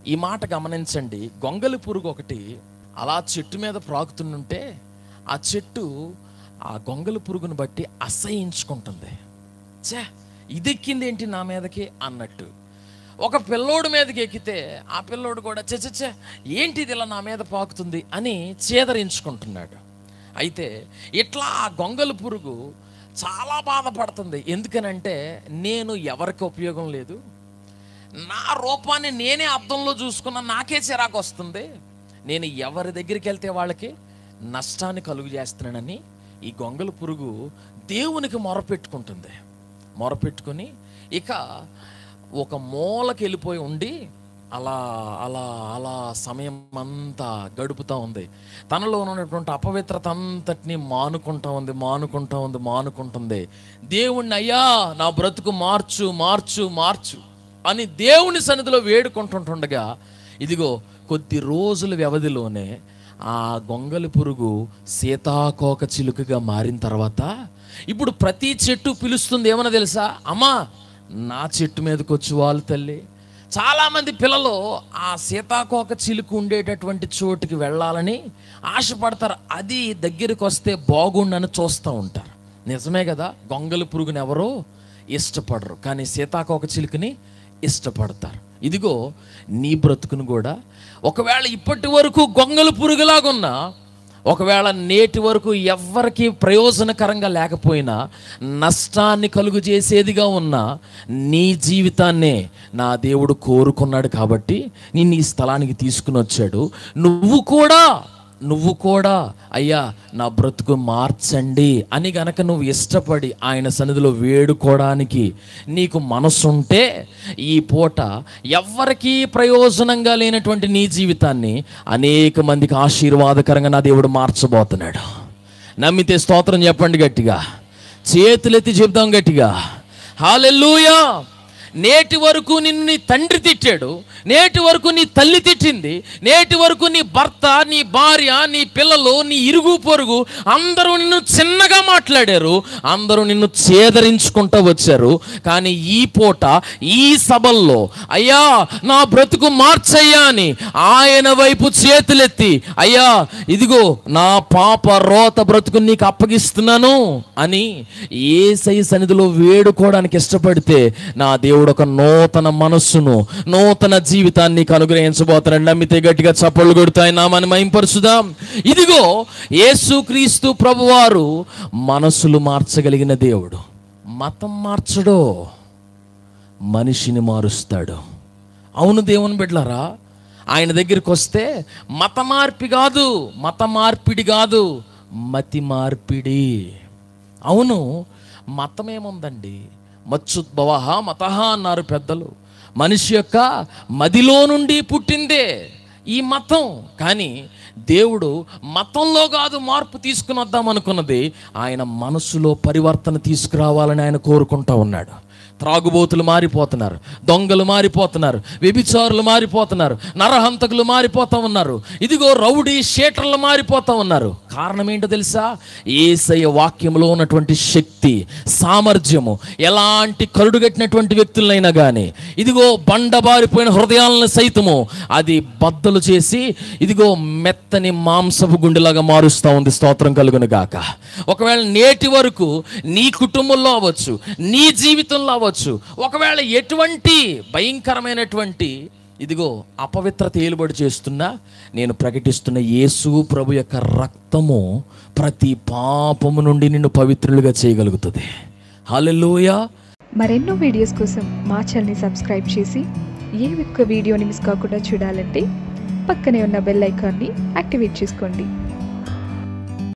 ఈ మాట గమనించండి గొంగలి పురుగు ఒకటి అలా చెట్టు మీద ప్రాకుతుంటే ఆ చెట్టు ఆ గొంగలి పురుగును బట్టి అసహించుకుంటుంది చే ఇది ఎక్కింది ఏంటి నా మీదకి అన్నట్టు ఒక పిల్లోడు మీదకి ఎక్కితే ఆ పిల్లోడు కూడా చే చే, చే ఏంటి ఇది ఇలా నా మీద పాకుతుంది అని చేదరించుకుంటున్నాడు అయితే ఇట్లా ఆ గొంగలి పురుగు చాలా బాధపడుతుంది ఎందుకనంటే నేను ఎవరికి ఉపయోగం లేదు నా రూపాన్ని నేనే అద్దంలో చూసుకున్న నాకే చిరాకు వస్తుంది నేను ఎవరి దగ్గరికి వెళ్తే వాళ్ళకి నష్టాన్ని కలుగు చేస్తున్నానని ఈ గొంగల పురుగు దేవునికి మొరపెట్టుకుంటుంది మొరపెట్టుకుని ఇక ఒక మూలకి వెళ్ళిపోయి ఉండి అలా అలా అలా సమయం అంతా గడుపుతూ ఉంది తనలో ఉన్నటువంటి అపవిత్రత అంతటిని మానుకుంటా ఉంది మానుకుంటా ఉంది మానుకుంటుంది దేవుణ్ణి అయ్యా నా బ్రతుకు మార్చు మార్చు మార్చు అని దేవుని సన్నిధిలో వేడుకుంటుంటుండగా ఇదిగో కొద్ది రోజుల వ్యవధిలోనే ఆ గొంగలి పురుగు సీతాకోక చిలుకగా మారిన తర్వాత ఇప్పుడు ప్రతి చెట్టు పిలుస్తుంది ఏమన్నా తెలుసా అమ్మా నా చెట్టు మీదకి వచ్చి వాళ్ళు తల్లి చాలామంది పిల్లలు ఆ సీతాకోక చిలుకు ఉండేటటువంటి చోటుకి వెళ్ళాలని ఆశపడతారు అది దగ్గరికి వస్తే బాగుండని చూస్తూ ఉంటారు నిజమే కదా గొంగలి పురుగుని ఎవరో ఇష్టపడరు కానీ సీతాకోక చిలుకని ఇష్టపడతారు ఇదిగో నీ బ్రతుకును కూడా ఒకవేళ ఇప్పటి వరకు గొంగలు పురుగులాగున్నా ఒకవేళ నేటి వరకు ఎవ్వరికి ప్రయోజనకరంగా లేకపోయినా నష్టాన్ని కలుగు చేసేదిగా ఉన్న నీ జీవితాన్నే నా దేవుడు కోరుకున్నాడు కాబట్టి నిన్ను ఈ స్థలానికి తీసుకుని వచ్చాడు నువ్వు కూడా నువ్వు కూడా అయ్యా నా బ్రతుకు మార్చండి అని గనక నువ్వు ఇష్టపడి ఆయన సన్నిధిలో వేడుకోవడానికి నీకు మనసుంటే ఈ పూట ఎవ్వరికీ ప్రయోజనంగా లేనటువంటి నీ జీవితాన్ని అనేక మందికి ఆశీర్వాదకరంగా నా దేవుడు మార్చబోతున్నాడు నమ్మితే స్తోత్రం చెప్పండి గట్టిగా చేతులెత్తి చెప్దాం గట్టిగా హాలెల్లుయా నేటి వరకు నిన్ను నీ తండ్రి తిట్టాడు నేటి వరకు నీ తల్లి తిట్టింది నేటి వరకు నీ భర్త నీ భార్య నీ పిల్లలు నీ ఇరుగు పొరుగు అందరూ నిన్ను చిన్నగా మాట్లాడారు అందరూ నిన్ను చేదరించుకుంటూ వచ్చారు కానీ ఈ పూట ఈ సభల్లో అయ్యా నా బ్రతుకు మార్చయ్యా అని ఆయన వైపు చేతులెత్తి అయ్యా ఇదిగో నా పాప రోత బ్రతుకు నీకు అప్పగిస్తున్నాను అని ఏసై సన్నిధిలో వేడుకోవడానికి ఇష్టపడితే నా దేవుడు ఒక నూతన మనస్సును నూతన జీవితాన్ని నీకు అనుగ్రహించబోతున్నాడు నమ్మితే గట్టిగా చప్పళ్ళు కొడుతాయి నామని మైంపరుచుదాం ఇదిగో యేసుక్రీస్తు ప్రభువారు మనసులు మార్చగలిగిన దేవుడు మతం మార్చడో మనిషిని మారుస్తాడు అవును దేవుని బిడ్డలారా ఆయన దగ్గరికి వస్తే మత మార్పి కాదు మత మార్పిడి కాదు మతి మార్పిడి అవును మతం ఏముందండి మచ్చుద్భవ మతహ అన్నారు పెద్దలు మనిషి యొక్క మదిలో నుండి పుట్టిందే ఈ మతం కానీ దేవుడు మతంలో కాదు మార్పు తీసుకుని వద్దాం అనుకున్నది ఆయన మనసులో పరివర్తన తీసుకురావాలని ఆయన కోరుకుంటా ఉన్నాడు త్రాగుబోతులు మారిపోతున్నారు దొంగలు మారిపోతున్నారు వ్యభిచారులు మారిపోతున్నారు నరహంతకులు మారిపోతా ఉన్నారు ఇదిగో రౌడీ షేటర్లు మారిపోతా ఉన్నారు కారణం ఏంటో తెలుసా ఏసయ్య వాక్యంలో ఉన్నటువంటి శక్తి సామర్థ్యము ఎలాంటి కరుడుగట్టినటువంటి వ్యక్తులైనా కానీ ఇదిగో బండబారిపోయిన హృదయాలను సైతము అది బద్దలు చేసి ఇదిగో మెత్తని మాంసపు గుండెలాగా మారుస్తూ ఉంది స్తోత్రం కలుగును గాక ఒకవేళ నేటి వరకు నీ కుటుంబంలో అవ్వచ్చు నీ జీవితంలో అవ్వచ్చు ఒకవేళ ఎటువంటి భయంకరమైనటువంటి ఇదిగో అపవిత్రత ఏలుబడి చేస్తున్నా నేను ప్రకటిస్తున్న యేసు ప్రభు యొక్క రక్తము ప్రతి పాపము నుండి నిన్ను పవిత్రులుగా చేయగలుగుతుంది హల్లెలూయా మరెన్నో వీడియోస్ కోసం మా ఛానల్ని సబ్స్క్రైబ్ చేసి ఏ ఒక్క వీడియోని మిస్ కాకుండా చూడాలంటే పక్కనే ఉన్న బెల్ ఐకాన్ని యాక్టివేట్ చేసుకోండి